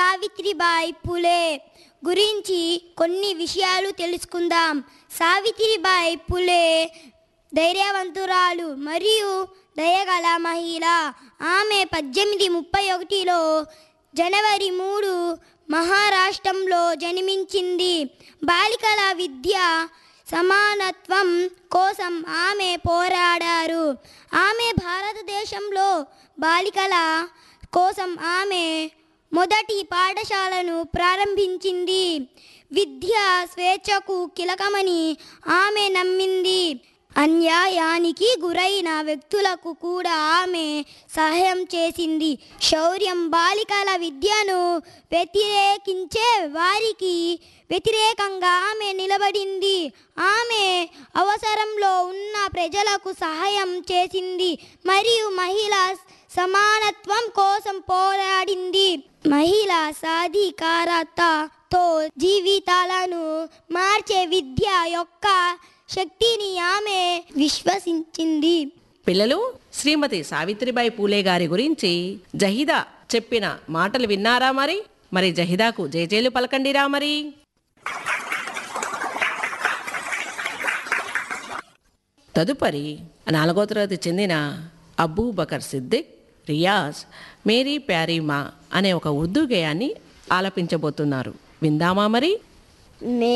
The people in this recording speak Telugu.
సావిత్రిబాయి పులే గురించి కొన్ని విషయాలు తెలుసుకుందాం సావిత్రిబాయి పులే ధైర్యవంతురాలు మరియు దయగల మహిళ ఆమె పద్దెనిమిది ముప్పై ఒకటిలో జనవరి మూడు మహారాష్ట్రంలో జన్మించింది బాలికల విద్య సమానత్వం కోసం ఆమె పోరాడారు ఆమె భారతదేశంలో బాలికల కోసం ఆమె మొదటి పాఠశాలను ప్రారంభించింది విద్య స్వేచ్ఛకు కీలకమని ఆమె నమ్మింది అన్యాయానికి గురైన వ్యక్తులకు కూడా ఆమె సహాయం చేసింది శౌర్యం బాలికల విద్యను వ్యతిరేకించే వారికి వ్యతిరేకంగా ఆమె నిలబడింది ఆమె అవసరంలో ఉన్న ప్రజలకు సహాయం చేసింది మరియు మహిళా సమానత్వం కోసం పోరాడింది మహిళా సాధికారతతో జీవితాలను మార్చే విద్య యొక్క శక్తిని ఆమె విశ్వసించింది పిల్లలు శ్రీమతి సావిత్రిబాయి పూలే గారి గురించి జహిదా చెప్పిన మాటలు విన్నారా మరి మరి జహిదాకు జయజేలు పలకండిరా మరి తదుపరి నాలుగో తరగతి చెందిన అబూ బకర్ సిద్దిక్ రియాజ్ మేరీ ప్యారీమా అనే ఒక ఉర్దూ గేయాన్ని ఆలపించబోతున్నారు విందామా మరి